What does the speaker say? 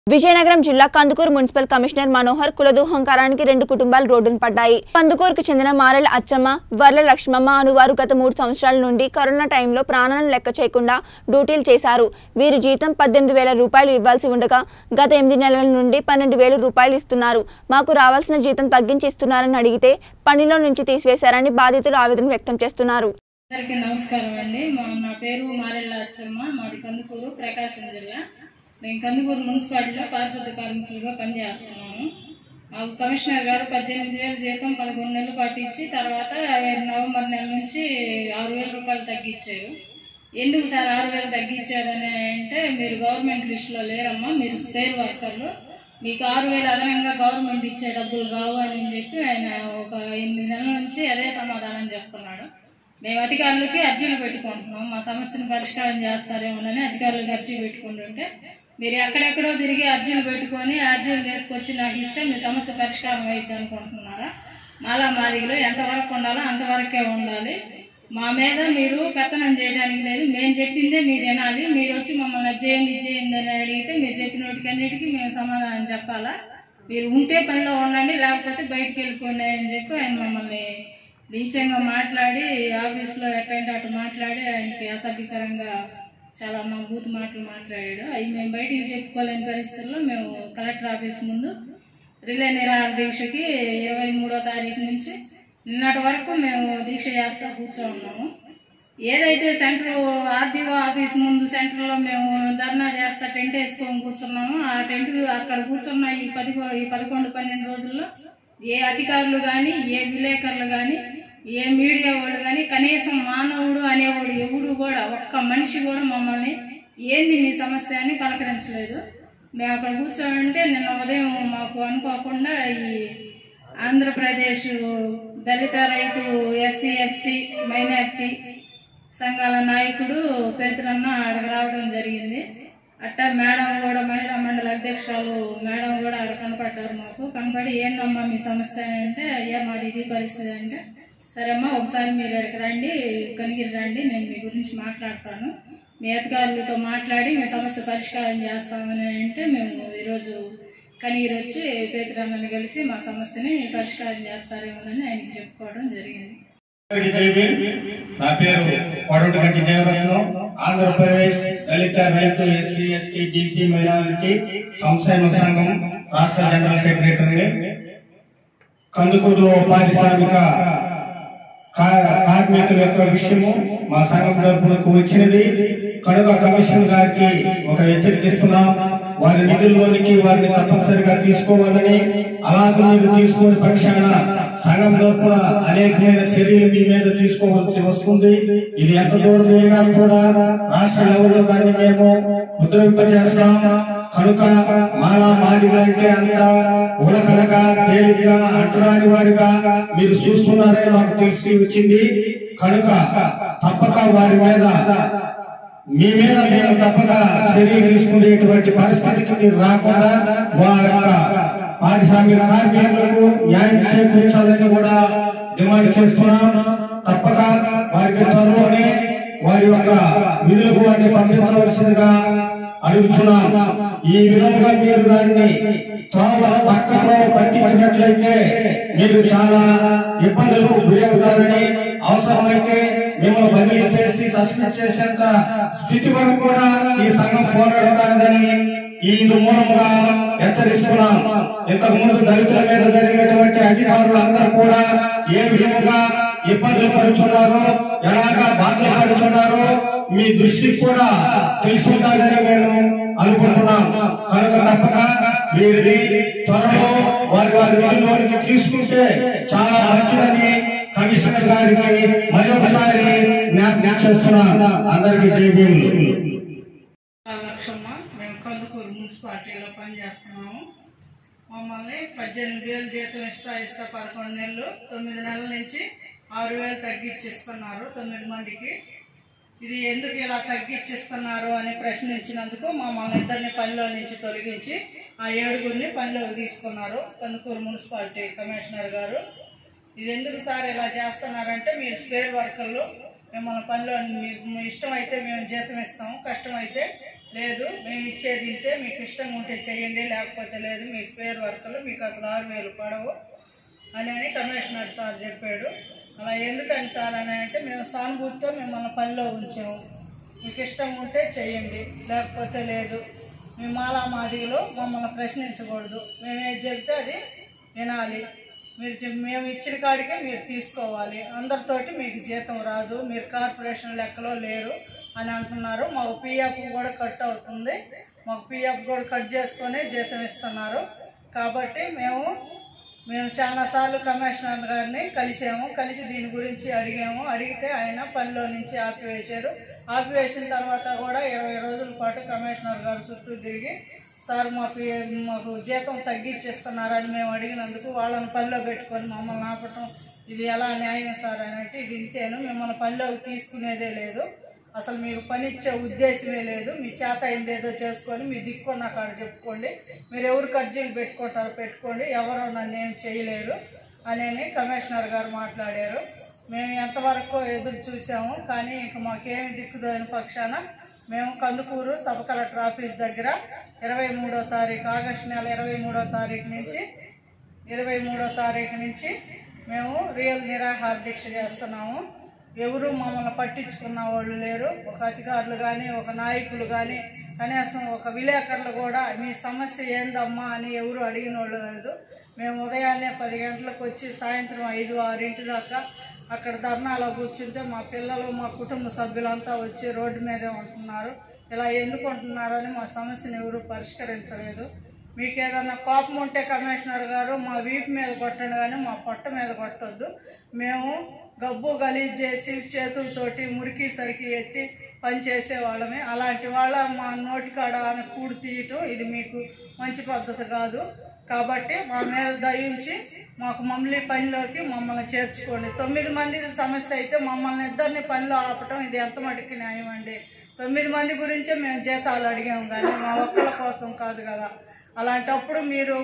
విజయనగరం జిల్లా Kandukur municipal commissioner Manohar కులదూహంకారానికి రెండు కుటుంబాలు రోడ్డున పడ్డాయి కందుకూరుకు చెందిన మారెల అచ్చమ్మ వర్ల లక్ష్మమ్మ అనువారు గత మూడు సంవత్సరాల నుండి కరోనా టైంలో ప్రాణాలను లెక్క చేయకుండా డ్యూటీలు చేశారు వీరి జీతం పద్దెనిమిది వేల రూపాయలు ఇవ్వాల్సి ఉండగా గత ఎనిమిది నెలల నుండి పన్నెండు వేల రూపాయలు ఇస్తున్నారు మాకు రావాల్సిన జీతం తగ్గించి ఇస్తున్నారని అడిగితే పనిలో నుంచి తీసివేశారని బాధితులు ఆవేదన వ్యక్తం చేస్తున్నారు అందరికీ నమస్కారం అండి మా నా పేరు మారెళ్ళ అచ్చమ్మ మాది కందుకూరు ప్రకాశం జిల్లా మేము కందుకూరు మున్సిపాలిటీలో పారిశుద్ధ కార్మికులుగా పనిచేస్తున్నాము మాకు కమిషనర్ గారు పద్దెనిమిది వేలు జీతం పదకొండు నెలల పాటు ఇచ్చి తర్వాత నవంబర్ నెల నుంచి ఆరు వేల రూపాయలు తగ్గించారు ఎందుకు సార్ ఆరు వేలు తగ్గించారని అంటే మీరు గవర్నమెంట్ లిస్టులో లేరమ్మా మీరు స్పేర్ వర్కర్లు మీకు ఆరు వేలు అదనంగా గవర్నమెంట్ ఇచ్చే డబ్బులు రావు అని చెప్పి ఆయన ఒక ఎనిమిది నెలల నుంచి అదే సమాధానం చెప్తున్నాడు మేము అధికారులకి అర్జీలు పెట్టుకుంటున్నాం మా సమస్యను పరిష్కారం చేస్తారేమోనని అధికారులకు అర్జీ పెట్టుకుంటుంటే మీరు ఎక్కడెక్కడో తిరిగి అర్జీలు పెట్టుకొని అర్జీలు తీసుకొచ్చి నాకు ఇస్తే మీ సమస్య పరిష్కారం అయింది అనుకుంటున్నారా మాలా మాదిగలు ఎంతవరకు ఉండాలో అంతవరకే ఉండాలి మా మీద మీరు పెత్తనం చేయడానికి లేదు మేము చెప్పిందే మీరు వినాలి మీరు వచ్చి మమ్మల్ని అది చేయండి ఇది చేయండి అని అడిగితే మీరు చెప్పిన వాటికన్నిటికీ మేము సమాధానం చెప్పాలా మీరు ఉంటే పనిలో ఉండండి లేకపోతే బయటికి వెళ్ళిపోండి అని చెప్పి ఆయన మమ్మల్ని నీచంగా మాట్లాడి ఆఫీస్లో ఎట్టంటే అటు మాట్లాడి ఆయనకి అసభ్యకరంగా చాలా మా బూత్ మాటలు మాట్లాడాడు అవి మేము బయటికి చెప్పుకోలేని పరిస్థితుల్లో మేము కలెక్టర్ ఆఫీస్ ముందు రిలే నిరాహార దీక్షకి ఇరవై మూడో తారీఖు నుంచి నిన్నటి వరకు మేము దీక్ష చేస్తా కూర్చో ఉన్నాము ఏదైతే సెంటర్ ఆర్డీఓ ఆఫీస్ ముందు సెంటర్లో మేము ధర్నా చేస్తా టెంట్ వేసుకొని కూర్చున్నామో ఆ టెంట్ అక్కడ కూర్చున్న ఈ పదికో ఈ పదకొండు పన్నెండు రోజుల్లో ఏ అధికారులు కానీ ఏ విలేకరులు కానీ ఏ మీడియా వాళ్ళు కానీ కనీసం మానవుడు అనేవాడు ఎవడు కూడా ఒక్క మనిషి కూడా మమ్మల్ని ఏంది మీ సమస్య అని పలకరించలేదు మేము అక్కడ కూర్చోమంటే నిన్న ఉదయం మాకు అనుకోకుండా ఈ ఆంధ్రప్రదేశ్ దళిత రైతు ఎస్సీ ఎస్టీ మైనార్టీ సంఘాల నాయకుడు పేతురన్న ఆడకు రావడం జరిగింది అట్టా మేడం కూడా మహిళా మండలి అధ్యక్షురాలు మేడం కూడా ఆడ కనపడ్డారు మాకు కనపడి ఏందమ్మా మీ సమస్య అంటే అయ్యా మాది ఇది పరిస్థితి అంటే సరే అమ్మా ఒకసారి మీరు ఇక్కడికి రండి కనిగిరి రండి నేను మీ గురించి మాట్లాడతాను మీ అధికారులతో మాట్లాడి మీ సమస్య పరిష్కారం చేస్తామని అంటే మేము ఈరోజు కనిగిరి వచ్చి పేతురన్నని కలిసి మా సమస్యని పరిష్కారం చేస్తారేమోనని ఆయనకి చెప్పుకోవడం జరిగింది దేవి నా పేరు కొడవటిగంటి జయరత్నం ఆంధ్రప్రదేశ్ దళిత రైతు ఎస్సీ ఎస్టీ బీసీ మైనారిటీ సంక్షేమ సంఘం రాష్ట్ర జనరల్ సెక్రటరీ కందుకూరులో పారిశ్రామిక కా- కార్మికుల యొక్క విషయము మా సంఘం తరపునకు వచ్చినది కనుక కమిషనర్ గారికి ఒక హెచ్చరికిస్తున్నాం వారి నిధుల్లోనికి వారిని తప్పనిసరిగా తీసుకోవాలని అలాగే మీరు తీసుకునే పక్షాన సంఘం తరపున అనేకమైన చర్యలు మీ మీద తీసుకోవాల్సి వస్తుంది ఇది ఎంత దూరం అయినా కూడా రాష్ట్ర లెవెల్లో దాన్ని మేము ఉద్రవింపజేస్తాం కనుక మాలా మాదిగా అంటే అంత ఉడకనగా తేలిగ్గా అంటరాని వారిగా మీరు చూస్తున్నారని మాకు తెలిసి వచ్చింది కనుక తప్పక వారి మీద మీ మీద మేము తప్పక చర్యలు తీసుకునేటువంటి పరిస్థితికి మీరు రాకుండా వారి యొక్క పారిశ్రామిక కార్మికులకు న్యాయం చేకూర్చాలని కూడా డిమాండ్ చేస్తున్నాం తప్పక వారికి త్వరలోనే వారి యొక్క విధులకు వారిని పంపించవలసిందిగా అడుగుతున్నాం ఈ విధంగా మీరు దాన్ని త్రోవ పక్కతో పట్టించినట్లయితే మీరు చాలా ఇబ్బందులకు గురవుతారని అవసరమైతే మిమ్మల్ని బదిలీ చేసి సస్పెండ్ చేసేంత స్థితి వరకు కూడా ఈ సంఘం పోరాడుతుందని ఈ మూలంగా హెచ్చరిస్తున్నాం ఇంతకు ముందు దళితుల మీద జరిగినటువంటి అధికారులు అందరూ కూడా ఏ విధంగా ఇబ్బందులు పడుచున్నారో ఎలాగా బాధలు పడుచున్నారో మీ దృష్టికి కూడా తెలుసుంటారని మేము అనుకుంటున్నాం కనుక తప్పక వీరిని త్వరలో వారి వారి విధుల్లోనికి తీసుకుంటే చాలా మంచిదని కమిషనర్ గారికి మరొకసారి జ్ఞాపకం చేస్తున్నాం అందరికీ జై భీములు లక్షమ్మ మేము కందుకూరు మున్సిపాలిటీలో పనిచేస్తున్నాము మమ్మల్ని పద్దెనిమిది వేలు జీతం ఇస్తా ఇస్తా పదకొండు నెలలు తొమ్మిది నెలల నుంచి ఆరు వేలు తగ్గించిస్తున్నారు తొమ్మిది మందికి ఇది ఎందుకు ఇలా తగ్గించిస్తున్నారు అని ప్రశ్నించినందుకు మమ్మల్ని ఇద్దరిని పనిలో నుంచి తొలగించి ఆ ఏడుగురిని పనిలోకి తీసుకున్నారు కందుకూరు మున్సిపాలిటీ కమిషనర్ గారు ఇది ఎందుకు సార్ ఇలా చేస్తున్నారంటే మీరు స్పేర్ వర్కర్లు మిమ్మల్ని పనిలో మీకు మీ ఇష్టం అయితే మేము జీతం ఇస్తాము కష్టం అయితే లేదు మేము ఇచ్చేది ఇంతే మీకు ఇష్టం ఉంటే చేయండి లేకపోతే లేదు మీ స్పేర్ వర్కలు మీకు అసలు ఆరు వేలు పడవు అని అని కమిషనర్ సార్ చెప్పాడు అలా ఎందుకని సార్ అని అంటే మేము సానుభూతితో మిమ్మల్ని పనిలో ఉంచాము మీకు ఇష్టం ఉంటే చేయండి లేకపోతే లేదు మీ మాలా మాదిగలో మమ్మల్ని ప్రశ్నించకూడదు మేము ఏది చెప్తే అది వినాలి మీరు చెప్- మేము ఇచ్చిన కాడికే మీరు తీసుకోవాలి అందరితోటి మీకు జీతం రాదు మీరు కార్పొరేషన్ లెక్కలో లేరు అని అంటున్నారు మాకు పిఎఫ్ కూడా కట్ అవుతుంది మాకు పిఎఫ్ కూడా కట్ చేసుకొని జీతం ఇస్తున్నారు కాబట్టి మేము మేము చాలాసార్లు కమిషనర్ గారిని కలిసాము కలిసి దీని గురించి అడిగాము అడిగితే ఆయన పనిలో నుంచి ఆపివేశారు ఆపివేసిన తర్వాత కూడా ఇరవై రోజుల పాటు కమిషనర్ గారు చుట్టూ తిరిగి సార్ మాకు ఏ- మాకు జీతం తగ్గించేస్తున్నారని మేము అడిగినందుకు వాళ్ళని పనిలో పెట్టుకొని మమ్మల్ని ఆపటం ఇది ఎలా న్యాయం సార్ అని అంటే ఇది ఇంతేను మిమ్మల్ని పనిలోకి తీసుకునేదే లేదు అసలు మీకు పని ఇచ్చే ఉద్దేశమే లేదు మీ చేత అయిందేదో చేసుకొని మీ దిక్కున్న కాడ చెప్పుకోండి మీరు ఎవరు కర్జీలు పెట్టుకుంటారో పెట్టుకోండి ఎవరు నన్ను ఏం చేయలేరు అని కమిషనర్ గారు మాట్లాడారు మేము ఎంతవరకు ఎదురు చూసాము కానీ ఇంక మాకేమి దిక్కుదోని పక్షాన మేము కందుకూరు సబ్ కలెక్టర్ ఆఫీస్ దగ్గర ఇరవై మూడో తారీఖు ఆగస్టు నెల ఇరవై మూడో తారీఖు నుంచి ఇరవై మూడో తారీఖు నుంచి మేము రియల్ నిరాహార దీక్ష చేస్తున్నాము ఎవరు మమ్మల్ని పట్టించుకున్న వాళ్ళు లేరు ఒక అధికారులు కానీ ఒక నాయకులు కానీ కనీసం ఒక విలేకరులు కూడా మీ సమస్య ఏందమ్మా అని ఎవరు అడిగిన వాళ్ళు లేదు మేము ఉదయాన్నే పది గంటలకు వచ్చి సాయంత్రం ఐదు ఆరింటి దాకా అక్కడ ధర్నాలో కూర్చుంటే మా పిల్లలు మా కుటుంబ సభ్యులంతా వచ్చి రోడ్డు మీదే ఉంటున్నారు ఇలా ఎందుకు ఉంటున్నారు అని మా సమస్యను ఎవరు పరిష్కరించలేదు మీకు ఏదన్నా కోపం ఉంటే కమిషనర్ గారు మా వీపు మీద కొట్టండి కానీ మా పొట్ట మీద కొట్టొద్దు మేము గబ్బు గలీజ్ చేసి చేతులతోటి మురికి సరికి ఎత్తి పని చేసేవాళ్ళమే అలాంటి వాళ్ళ మా నోటికాడ అని కూడి తీయటం ఇది మీకు మంచి పద్ధతి కాదు కాబట్టి మా మీద దయించి మాకు మమ్మల్ని పనిలోకి మమ్మల్ని చేర్చుకోండి తొమ్మిది మంది సమస్య అయితే మమ్మల్ని ఇద్దరిని పనిలో ఆపటం ఇది ఎంత మటుకి న్యాయం అండి తొమ్మిది మంది గురించే మేము జీతాలు అడిగాము కానీ మా ఒక్కళ్ళ కోసం కాదు కదా అలాంటప్పుడు మీరు